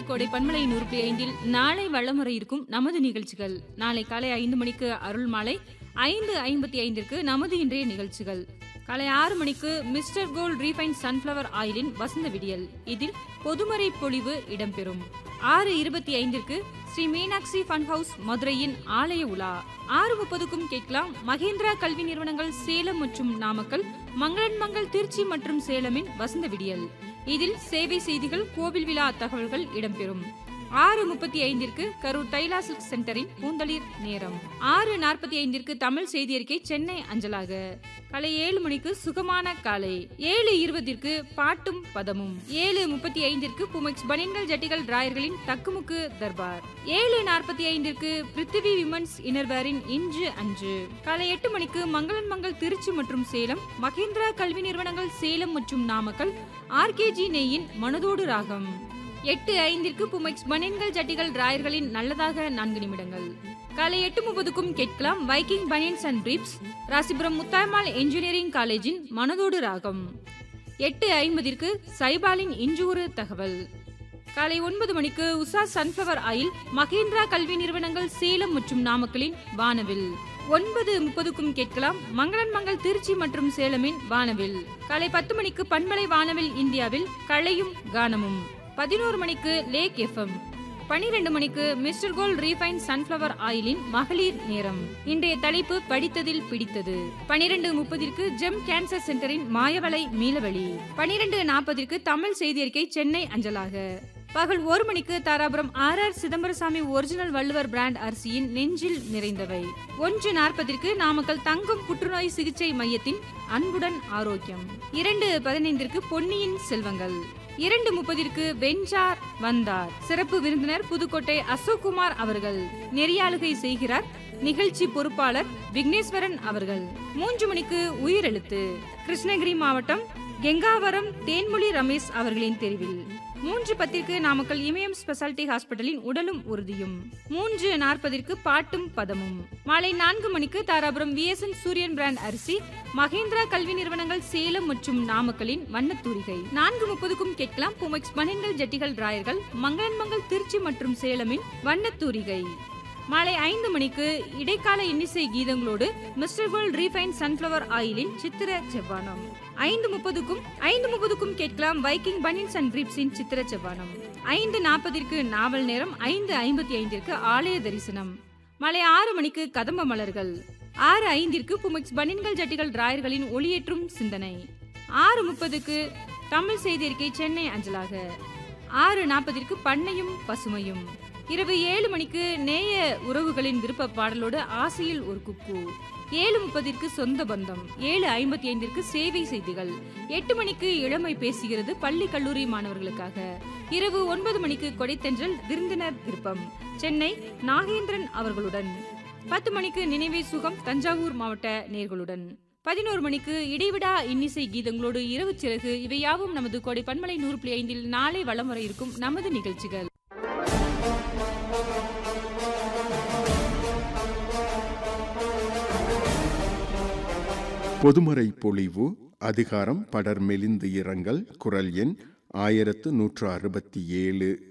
கோடை பன்மலை நூறு ஐந்தில் நாளை வளமுறை இருக்கும் நமது நிகழ்ச்சிகள் நாளை காலை ஐந்து மணிக்கு அருள் மாலை ஐந்து ஐம்பத்தி ஐந்திற்கு நமது இன்றைய நிகழ்ச்சிகள் காலை ஆறு மணிக்கு மிஸ்டர் கோல்ட் ரீஃபைன் சன்ஃப்ளவர் ஆயிலின் வசந்த விடியல் இதில் பொதுமறை பொழிவு இடம்பெறும் ஆறு இருபத்தி ஐந்திற்கு ஸ்ரீ மீனாட்சி ஃபன் ஹவுஸ் மதுரையின் ஆலய உலா ஆறு முப்பதுக்கும் கேட்கலாம் மகேந்திரா கல்வி நிறுவனங்கள் சேலம் மற்றும் நாமக்கல் மங்களன் மங்கள் திருச்சி மற்றும் சேலமின் வசந்த விடியல் இதில் சேவை செய்திகள் கோவில் விழா தகவல்கள் இடம்பெறும் ஆறு முப்பத்தி ஐந்திற்கு கரூர் தைலா சில்க் சென்டரின் பூந்தளிர் நேரம் ஆறு நாற்பத்தி ஐந்திற்கு தமிழ் செய்தி அறிக்கை சென்னை அஞ்சலாக காலை ஏழு மணிக்கு சுகமான காலை ஏழு இருபதிற்கு பாட்டும் பதமும் ஏழு முப்பத்தி ஐந்திற்கு புமெக்ஸ் பனியன்கள் ஜட்டிகள் டிராயர்களின் தக்குமுக்கு தர்பார் ஏழு நாற்பத்தி ஐந்திற்கு பிருத்திவி விமன்ஸ் இனர்வேரின் இன்று அன்று காலை எட்டு மணிக்கு மங்களன் மங்கள் திருச்சி மற்றும் சேலம் மகேந்திரா கல்வி நிறுவனங்கள் சேலம் மற்றும் நாமக்கல் ஆர்கேஜி நெய்யின் மனதோடு ராகம் எட்டு ஐந்திற்கு புமெக்ஸ் பனியன்கள் ஜட்டிகள் டிராயர்களின் நல்லதாக நான்கு நிமிடங்கள் காலை எட்டு முப்பதுக்கும் கேட்கலாம் Viking banians and briefs Rasipuram Muthayammal engineering காலேஜின் மனதோடு ராகம் எட்டு ஐம்பதிற்கு சைபாலின் இன்று ஒரு தகவல் காலை ஒன்பது மணிக்கு உஷா சன்ஃப்ளவர் ஆயில் மகேந்திரா கல்வி நிறுவனங்கள் சேலம் மற்றும் நாமக்கலின் வானவில் ஒன்பது முப்பதுக்கும் கேட்கலாம் மங்களன் மங்கள் திருச்சி மற்றும் சேலமின் வானவில் காலை பத்து மணிக்கு பண்பலை வானவில் இந்தியாவில் கலையும் கானமும் பதினோரு மணிக்கு லேக் எஃப்எம் பனிரெண்டு மணிக்கு மிஸ்டர் கோல்ட் ரீஃபைன் சன்ஃப்ளவர் ஆயிலின் மகளிர் நேரம் இன்றைய தலைப்பு படித்ததில் பிடித்தது பனிரெண்டு முப்பதிற்கு ஜெம் கேன்சர் சென்டரின் மாயவலை மீளவழி பனிரெண்டு நாற்பதிற்கு தமிழ் செய்தி அறிக்கை சென்னை அஞ்சலாக பகல் ஒரு மணிக்கு Dharapuram R R Chidambarasamy original Valluvar brand அரிசியின் நெஞ்சில் நிறைந்தவை ஒன்று நாற்பதிற்கு நாமக்கல் தங்கம் புற்றுநோய் சிகிச்சை மையத்தின் அன்புடன் ஆரோக்கியம் இரண்டு பதினைந்திற்கு பொன்னியின் செல்வங்கள் இரண்டு முப்பதிற்கு வெஞ்சார் வந்தார் சிறப்பு விருந்தினர் புதுக்கோட்டை அசோக்குமார் அவர்கள் நெறியாளுகை செய்கிறார் நிகழ்ச்சி பொறுப்பாளர் விக்னேஸ்வரன் அவர்கள் மூன்று மணிக்கு உயிரெழுத்து கிருஷ்ணகிரி மாவட்டம் கெங்காவரம் தேன்மொழி ரமேஷ் அவர்களின் தெரிவில் மூன்று பத்திற்கு நாமக்கல் இமயம் ஸ்பெஷாலிட்டி ஹாஸ்பிட்டலின் உடலும் உறுதியும் மூன்று நாற்பதிற்கு பாட்டும் பதமும் மாலை நான்கு மணிக்கு தாராபுரம் விஎஸ்என் சூரியன் பிராண்ட் அரிசி மகேந்திரா கல்வி நிறுவனங்கள் சேலம் மற்றும் நாமக்கலின் வண்ணத்தூரிகை நான்கு முப்பதுக்கும் கேட்கலாம் புமெக்ஸ் பனியன்கள் ஜட்டிகள் டிராயர்கள் மங்களன் மங்கள் திருச்சி மற்றும் சேலமின் வண்ணத்தூரிகை மாலை ஐந்து மணிக்கு இடைக்கால இன்னிசை கீதங்களோடு மிஸ்டர் கோல்ட் ரீஃபைன் சன்ஃப்ளவர் ஆயிலின் சித்திர செவ்வானம் ஐந்து முப்பதுக்கும் ஐந்து முப்பதுக்கும் கேட்கலாம் வைக்கிங் பனின்ஸ் அண்ட் பிரீப்ஸின் சித்திர செவ்வானம் ஐந்து நாற்பதிற்கு நாவல் நேரம் ஐந்து ஐம்பத்தி ஐந்திற்கு ஆலய தரிசனம் மாலை ஆறு மணிக்கு கதம்ப மலர்கள் ஆறு ஐந்திற்கு புமிக்ஸ் பனின்கள் ஜட்டிகள் டிராயர்களின் ஒளியேற்றும் சிந்தனை ஆறு முப்பதுக்கு தமிழ் செய்தி அறிக்கை சென்னை அஞ்சலாக ஆறு நாற்பதிற்கு பண்ணையும் பசுமையும் இரவு ஏழு மணிக்கு நேய உறவுகளின் விருப்ப பாடலோடு ஆசையில் ஒரு குக்கு ஏழு முப்பதிற்கு சொந்த பந்தம் ஏழு ஐம்பத்தி ஐந்திற்கு சேவை செய்திகள் எட்டு மணிக்கு இளமை பேசுகிறது பள்ளி கல்லூரி மாணவர்களுக்காக இரவு ஒன்பது மணிக்கு கொடைத்தென்றல் விருந்தினர் விருப்பம் சென்னை நாகேந்திரன் அவர்களுடன் பத்து மணிக்கு நினைவே சுகம் தஞ்சாவூர் மாவட்ட நேர்களுடன் பதினோரு மணிக்கு இடைவிடா இன்னிசை கீதங்களோடு இரவு சிறகு இவையாவும் நமது கோடை பன்மலை நூறு புள்ளி ஐந்தில் நாளை வலம் வர இருக்கும் நமது நிகழ்ச்சிகள் பொதுமறை பொழிவு அதிகாரம் படர் மெலிந்து இரங்கல் குரல் எண் ஆயிரத்து நூற்று அறுபத்தி ஏழு